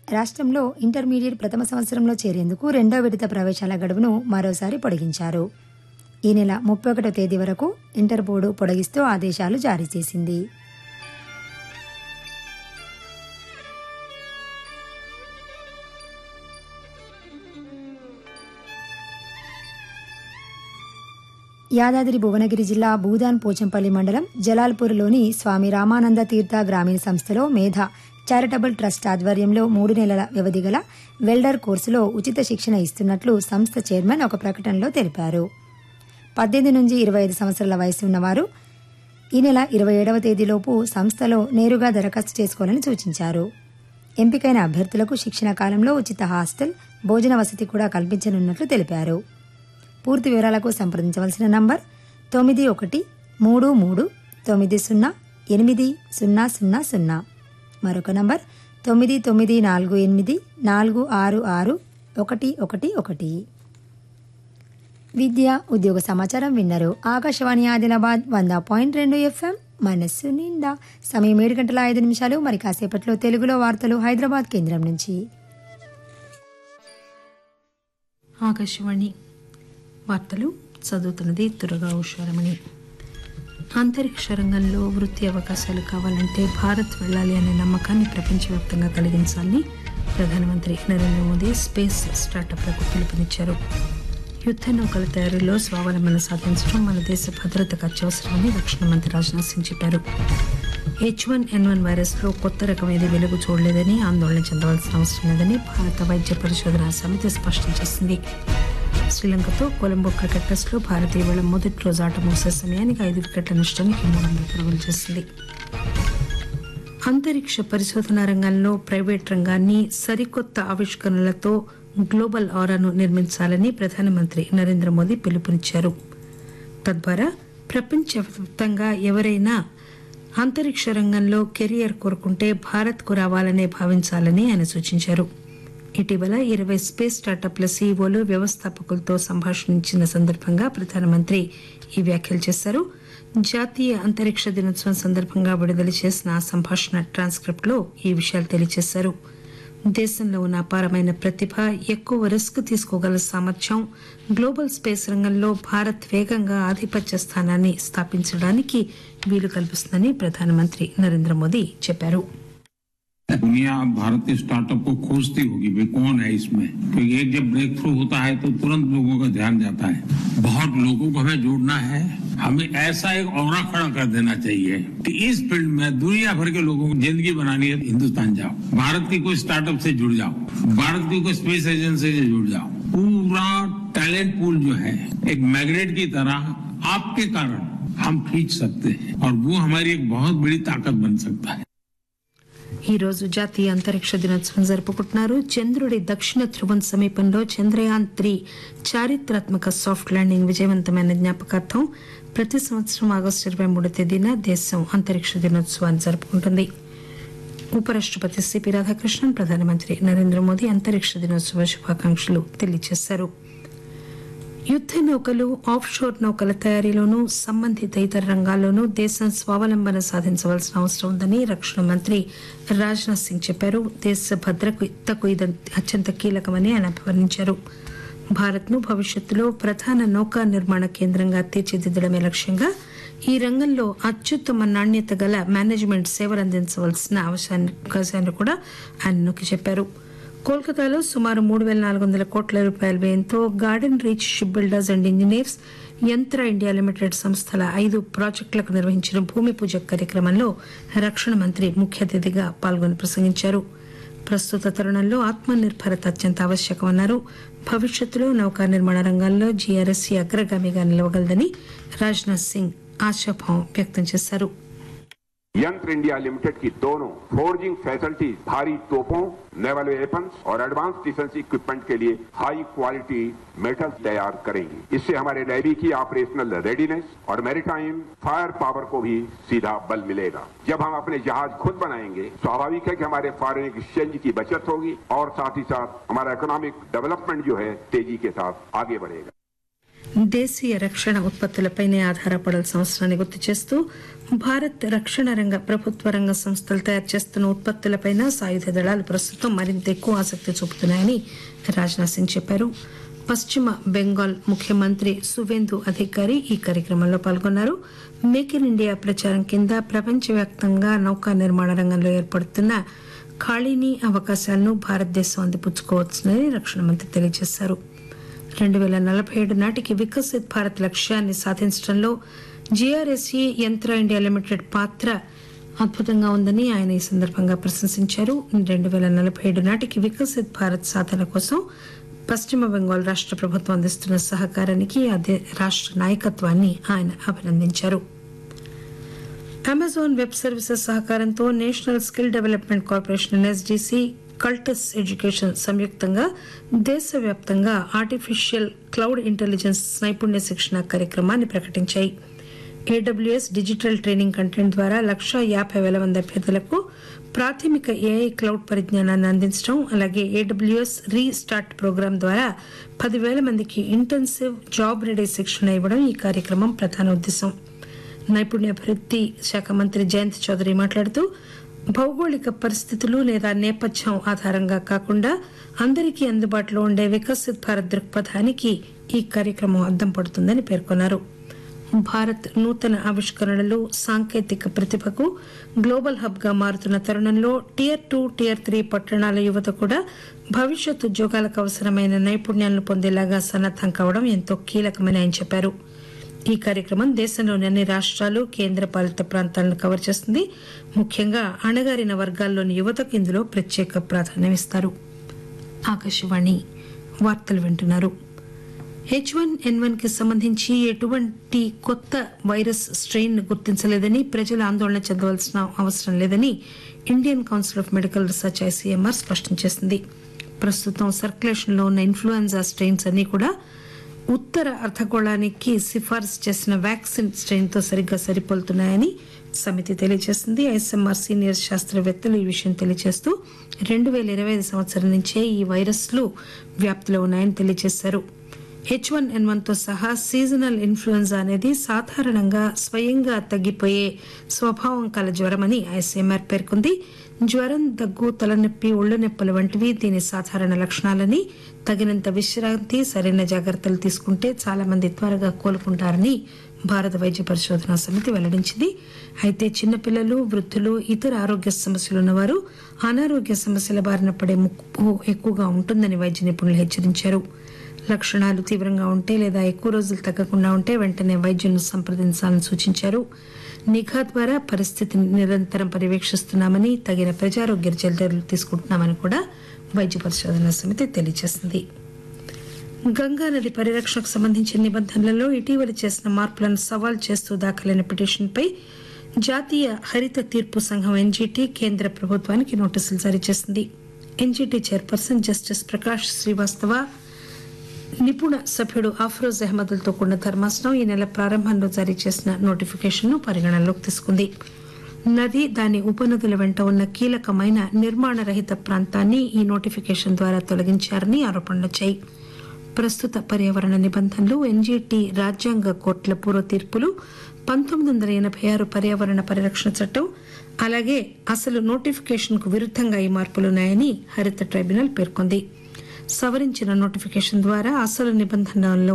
రాష్ట్రంలో ఇంటర్మీడియట్ ప్రథమ సంవత్సరంలో చేరేందుకు రెండో విడత ప్రవేశాల గడువును మరోసారి పొడిగించారు ఈ నెల ముప్పై ఒకటో తేదీ వరకు ఇంటర్ బోర్డు పొడిగిస్తూ ఆదేశాలు జారీ చేసింది యాదాద్రి భువనగిరి జిల్లా భూదాన్ పోచంపల్లి మండలం జలాల్పూర్లోని స్వామి రామానంద తీర్థ గ్రామీణ సంస్థలో మేధ చారిటబుల్ ట్రస్ట్ ఆధ్వర్యంలో మూడు నెలల వ్యవధి గల వెల్డర్ కోర్సులో ఉచిత శిక్షణ ఇస్తున్నట్లు సంస్థ చైర్మన్ ఒక ప్రకటనలో తెలిపారు పద్దెనిమిది నుంచి ఇరవై ఐదు సంవత్సరాల వయసు ఉన్నవారు ఈ నెల ఇరవై ఏడవ తేదీలోపు సంస్థలో నేరుగా దరఖాస్తు చేసుకోవాలని సూచించారు ఎంపికైన అభ్యర్థులకు శిక్షణ కాలంలో ఉచిత హాస్టల్ భోజన వసతి కూడా కల్పించనున్నట్లు తెలిపారు పూర్తి వివరాలకు సంప్రదించవలసిన నంబర్ తొమ్మిది ఒకటి మూడు మూడు తొమ్మిది సున్నా ఎనిమిది సున్నా సున్నా సున్నా మరొక నంబర్ తొమ్మిది తొమ్మిది నాలుగు ఎనిమిది నాలుగు ఆరు ఆరు ఒకటి ఒకటి ఒకటి విద్య ఉద్యోగ సమాచారం విన్నారు ఆకాశవాణి ఆదిలాబాద్ వంద పాయింట్ రెండు ఎఫ్ఎం మనస్సు నిండా సమయం ఏడు గంటల ఐదు నిమిషాలు మరి కాసేపట్లో తెలుగులో వార్తలు హైదరాబాద్ కేంద్రం నుంచి ఆకాశవాణి వార్తలు చదువుతున్నది దుర్గా ఉషారమణి అంతరిక్ష రంగంలో వృత్తి అవకాశాలు కావాలంటే భారత్ వెళ్ళాలి అనే నమ్మకాన్ని ప్రపంచవ్యాప్తంగా కలిగించాలని ప్రధానమంత్రి నరేంద్ర మోదీ స్పేస్ స్టార్టప్లకు పిలుపునిచ్చారు యుద్ధ నౌకల తయారీలో స్వావలంబన సాధించడం మన దేశ భద్రతకు అత్యవసరమని రక్షణ మంత్రి రాజ్నాథ్ సింగ్ చెప్పారు హెచ్ వన్ ఎన్ వన్ వైరస్లో కొత్త రకం ఏది వెలుగు చూడలేదని ఆందోళన చెందవలసిన అవసరం లేదని భారత వైద్య పరిశోధన సమితి స్పష్టం చేసింది శ్రీలంకతో కొలంబో క్రికెట్ టెస్టులో భారత్ ఇవాళ మొదటి రోజు ఆట ముగిసే సమయానికి ఐదు వికెట్ల నష్టానికి మూడు వందల పరుగులు చేసింది అంతరిక్ష పరిశోధన రంగంలో ప్రైవేట్ రంగాన్ని సరికొత్త ఆవిష్కరణలతో గ్లోబల్ ఆరాను నిర్మించాలని ప్రధానమంత్రి నరేంద్ర మోదీ పిలుపునిచ్చారు తద్వారా ప్రపంచవ్యాప్తంగా ఎవరైనా అంతరిక్ష రంగంలో కెరియర్ కోరుకుంటే భారత్కు రావాలనే భావించాలని ఆయన సూచించారు ఇటీవల ఇరవై స్పేస్ స్టార్టప్ల సీఈఓలు వ్యవస్థాపకులతో సంభాషించిన సందర్భంగా ప్రధానమంత్రి ఈ వ్యాఖ్యలు చేశారు జాతీయ అంతరిక్ష దినోత్సవం సందర్భంగా విడుదల చేసిన ఆ సంభాషణ ట్రాన్స్క్రిప్ట్ లో ఈ విషయాలు తెలియజేశారు దేశంలో ఉన్న అపారమైన ప్రతిభ ఎక్కువ రిస్క్ తీసుకోగల సామర్థ్యం గ్లోబల్ స్పేస్ రంగంలో భారత్ వేగంగా ఆధిపత్య స్థానాన్ని స్థాపించడానికి వీలు కల్పిస్తుందని ప్రధానమంత్రి నరేంద్ర మోదీ చెప్పారు दुनिया भारतीय स्टार्टअप को खोजती होगी भाई कौन है इसमें क्योंकि एक जब ब्रेक थ्रू होता है तो तुरंत लोगों का ध्यान जाता है बहुत लोगों को हमें जोड़ना है हमें ऐसा एक और खड़ा कर देना चाहिए कि इस फील्ड में दुनिया भर के लोगों को जिंदगी बनानी है हिंदुस्तान जाओ भारत की कोई स्टार्टअप से जुड़ जाओ भारत की कोई स्पेस एजेंसी से जुड़ जाओ पूरा टैलेंट पूल जो है एक मैग्नेट की तरह आपके कारण हम खींच सकते हैं और वो हमारी एक बहुत बड़ी ताकत बन सकता है ఈ రోజు జాతీయ అంతరిక్ష దినోత్సవం జరుపుకుంటున్నారు చంద్రుడి దక్షిణ ధ్రువం సమీపంలో చంద్రయాన్ త్రీ చారిత్రాత్మక సాఫ్ట్ ల్యాండింగ్ విజయవంతమైన జ్ఞాపకార్థం ప్రతి సంవత్సరం ఆగస్టు ఇరవై మూడో తేదీన దేశం అంతరిక్ష దినోత్సవాన్ని జరుపుకుంటుంది ఉపరాష్టపతి సిపి రాధాకృష్ణన్ ప్రధానమంత్రి నరేంద్ర మోదీ అంతరిక్ష దినోత్సవ శుభాకాంక్షలు తెలియజేశారు యుద్ధ నౌకలు ఆఫ్ షోర్ నౌకల తయారీలోనూ సంబంధిత ఇతర రంగాల్లోనూ దేశం స్వావలంబన సాధించవలసిన అవసరం ఉందని రక్షణ మంత్రి రాజ్నాథ్ సింగ్ చెప్పారు దేశ భద్రతకు ఇది అత్యంత కీలకమని ఆయన అభివర్ణించారు భారత్ను భవిష్యత్తులో ప్రధాన నౌకా నిర్మాణ కేంద్రంగా తీర్చిదిద్దడమే లక్ష్యంగా ఈ రంగంలో అత్యుత్తమ నాణ్యత గల మేనేజ్మెంట్ సేవలు అందించవలసిన అవకాశాన్ని కూడా ఆయన నొక్కి చెప్పారు కోల్కతాలో సుమారు మూడు వేల నాలుగు వందల కోట్ల రూపాయల వ్యయంతో Garden Reach Ship Builders and Engineers Yantra India Limited సంస్థల ఐదు ప్రాజెక్టులకు నిర్వహించిన భూమి పూజ కార్యక్రమంలో రక్షణ మంత్రి ముఖ్య అతిథిగా పాల్గొని ప్రసంగించారు ప్రస్తుత తరుణంలో ఆత్మనిర్భరత అత్యంత ఆవశ్యకమన్నారు భవిష్యత్తులో నౌకా నిర్మాణ రంగంలో జీఆర్ఎస్సీ అగ్రగామిగా నిలవగలదని రాజ్నాథ్ సింగ్ ఆశాభావం వ్యక్తం చేశారు यंत्र इंडिया लिमिटेड की दोनों फोर्जिंग फैसिलिटीज भारी तोपों नेवल वेपन्स और एडवांस डिफेंस इक्विपमेंट के लिए हाई क्वालिटी मेटल तैयार करेंगी इससे हमारे नेवी की ऑपरेशनल रेडीनेस और मैरीटाइम फायर पावर को भी सीधा बल मिलेगा जब हम अपने जहाज खुद बनाएंगे स्वाभाविक है कि हमारे फॉरेन एक्सचेंज की बचत होगी और साथ ही साथ हमारा इकोनॉमिक डेवलपमेंट जो है तेजी के साथ आगे बढ़ेगा దేశీయ రక్షణ ఉత్పత్తులపైనే ఆధారపడాల్సిన అవసరాన్ని గుర్తు చేస్తూ భారత్ రక్షణ రంగ ప్రభుత్వ రంగ సంస్థలు తయారు చేస్తున్న ఉత్పత్తులపైన సాయుధ దళాలు ప్రస్తుతం మరింత ఎక్కువ ఆసక్తి చూపుతున్నాయని రాజ్నాథ్ సింగ్ చెప్పారు పశ్చిమ బెంగాల్ ముఖ్యమంత్రి సువేందు అధికారి ఈ కార్యక్రమంలో పాల్గొన్నారు మేక్ ఇన్ ఇండియా ప్రచారం కింద ప్రపంచవ్యాప్తంగా నౌకా నిర్మాణ రంగంలో ఏర్పడుతున్న ఖాళీని అవకాశాలను భారతదేశం అందిపుచ్చుకోవచ్చునని రక్షణ మంత్రి తెలియజేశారు రెండు వేల నలభై ఏడు నాటికి వికసిత్ భారత్ లక్ష్యాన్ని సాధించడంలో జీఆర్ఎస్ఈ యంత్ర ఇండియా లిమిటెడ్ పాత్ర అద్భుతంగా ఉందని ఆయన ఈ సందర్భంగా ప్రశంసించారు రెండు వేల నలభై ఏడు నాటికి వికసిత్ భారత్ సాధన కోసం పశ్చిమ బెంగాల్ రాష్ట్ర ప్రభుత్వం అందిస్తున్న సహకారానికి అదే రాష్ట్ర నాయకత్వాన్ని ఆయన అభినందించారు అమెజాన్ వెబ్ సర్వీసెస్ సహకారంతో National Skill Development Corporation NSDC Cultus Education సంయుక్తంగా దేశవ్యాప్తంగా ఆర్టిఫిషియల్ క్లౌడ్ ఇంటెలిజెన్స్ నైపుణ్య శిక్షణ కార్యక్రమాన్ని ప్రకటించాయి ఏడబ్ల్యూఎస్ డిజిటల్ ట్రైనింగ్ కంటెంట్ ద్వారా లక్ష యాభై వేల మంది అభ్యర్థులకు ప్రాథమిక ఏఐ క్లౌడ్ పరిజ్ఞానాన్ని అందించడం అలాగే ఏడబ్ల్యూఎస్ రీస్టార్ట్ ప్రోగ్రాం ద్వారా పదివేల మందికి ఇంటెన్సివ్ జాబ్ రెడీ శిక్షణ ఇవ్వడం ఈ కార్యక్రమం ప్రధాన ఉద్దేశం నైపుణ్యాభివృద్ధి శాఖ మంత్రి జయంత్ చౌదరి మాట్లాడుతూ భౌగోళిక పరిస్థితులు లేదా నేపథ్యం ఆధారంగా కాకుండా అందరికీ అందుబాటులో ఉండే వికసిత్ భారత్ దృక్పథానికి ఈ కార్యక్రమం అద్దం పడుతుందని పేర్కొన్నారు భారత్ నూతన ఆవిష్కరణలు సాంకేతిక ప్రతిభకు గ్లోబల్ హబ్ గా మారుతున్న తరుణంలో టియర్ టూ టియర్ త్రీ పట్టణాల యువత కూడా భవిష్యత్ ఉద్యోగాలకు అవసరమైన నైపుణ్యాలను పొందేలాగా సన్నద్దం కావడం ఎంతో కీలకమని ఆయన చెప్పారు ఈ కార్యక్రమం దేశంలోని అన్ని రాష్ట్రాలు కేంద్ర పాలిత ప్రాంతాలను కవర్ చేస్తుంది ముఖ్యంగా అణగారిన వర్గాల్లోని యువతకు ఇందులో ప్రత్యేక ప్రాధాన్యం ఇస్తారు ఆకాశవాణి వార్తలు వింటున్నారు హెచ్ వన్ ఎన్ వన్ కి సంబంధించి ఎటువంటి కొత్త వైరస్ స్ట్రెయిన్ గుర్తించలేదని ప్రజలు ఆందోళన చెందవలసిన అవసరం లేదని Indian Council of Medical Research ICMR స్పష్టం చేసింది ప్రస్తుతం సర్క్యులేషన్ లో ఉన్న ఇన్ఫ్లుయెన్జా స్ట్రెయిన్స్ అన్ని కూడా ఉత్తర అర్ధగోళానికి సిఫార్సు చేసిన వ్యాక్సిన్ స్ట్రెయిన్ తో సరిగ్గా సరిపోలుతున్నాయని సమితి తెలియజేసింది ఐఎస్ఎంఆర్ సీనియర్ శాస్త్రవేత్తలు ఈ విషయం తెలియజేస్తూ రెండు వేల ఇరవై ఐదు సంవత్సరం నుంచే ఈ వైరస్లు వ్యాప్తిలో ఉన్నాయని తెలియజేశారు హెచ్ వన్ ఎన్ వన్ తో సహా సీజనల్ ఇన్ఫ్లుయెన్జా అనేది సాధారణంగా స్వయంగా తగ్గిపోయే స్వభావం కల జ్వరమని ఐసీఎంఆర్ పేర్కొంది జ్వరం దగ్గు తలనొప్పి ఒళ్ళు నొప్పులు వంటివి దీని సాధారణ లక్షణాలని తగినంత విశ్రాంతి సరైన జాగ్రత్తలు తీసుకుంటే చాలా మంది త్వరగా కోలుకుంటారని భారత వైద్య పరిశోధనా సమితి వెల్లడించింది అయితే చిన్నపిల్లలు వృద్ధులు ఇతర ఆరోగ్య సమస్యలు ఉన్నవారు అనారోగ్య సమస్యల బారిన పడే ముప్పు ఎక్కువగా ఉంటుందని వైద్య నిపుణులు హెచ్చరించారు లక్షణాలు తీవ్రంగా ఉంటే లేదా ఎక్కువ రోజులు తగ్గకుండా ఉంటే వెంటనే వైద్యులను సంప్రదించాలని సూచించారు నిఘా ద్వారా పరిస్థితిని నిరంతరం పర్యవేక్షిస్తున్నామని తగిన ప్రజారోగ్య చర్యలు తీసుకుంటున్నామని కూడా వైద్య పరిశోధన సమితి తెలియజేసింది గంగా నది పరిరక్షణకు సంబంధించిన నిబంధనలలో ఇటీవల చేసిన మార్పులను సవాల్ చేస్తూ దాఖలైన పిటిషన్పై జాతీయ హరిత తీర్పు సంఘం ఎన్జీటీ కేంద్ర ప్రభుత్వానికి నోటీసులు జారీ చేసింది NGT chairperson justice Prakash Srivastava నిపుణ సభ్యుడు అఫ్రోజ్ అహ్మద్లతో కూడిన ధర్మాసనం ఈ నెల ప్రారంభంలో జారీ చేసిన నోటిఫికేషన్ను పరిగణనలోకి తీసుకుంది నది దాని ఉపనదుల వెంట ఉన్న కీలకమైన నిర్మాణ రహిత ప్రాంతాన్ని ఈ నోటిఫికేషన్ ద్వారా తొలగించారని ఆరోపణలొచ్చాయి ప్రస్తుత పర్యావరణ నిబంధనలు ఎన్జీటీ రాజ్యాంగ కోర్టుల పూర్వ తీర్పులు పంతొమ్మిది వందల ఎనభై ఆరు పర్యావరణ పరిరక్షణ చట్టం అలాగే అసలు నోటిఫికేషన్ కు విరుద్ధంగా ఈ మార్పులున్నాయని హరిత ట్రైబ్యునల్ పేర్కొంది సవరించిన నోటిఫికేషన్ ద్వారా అసలు నిబంధనల్లో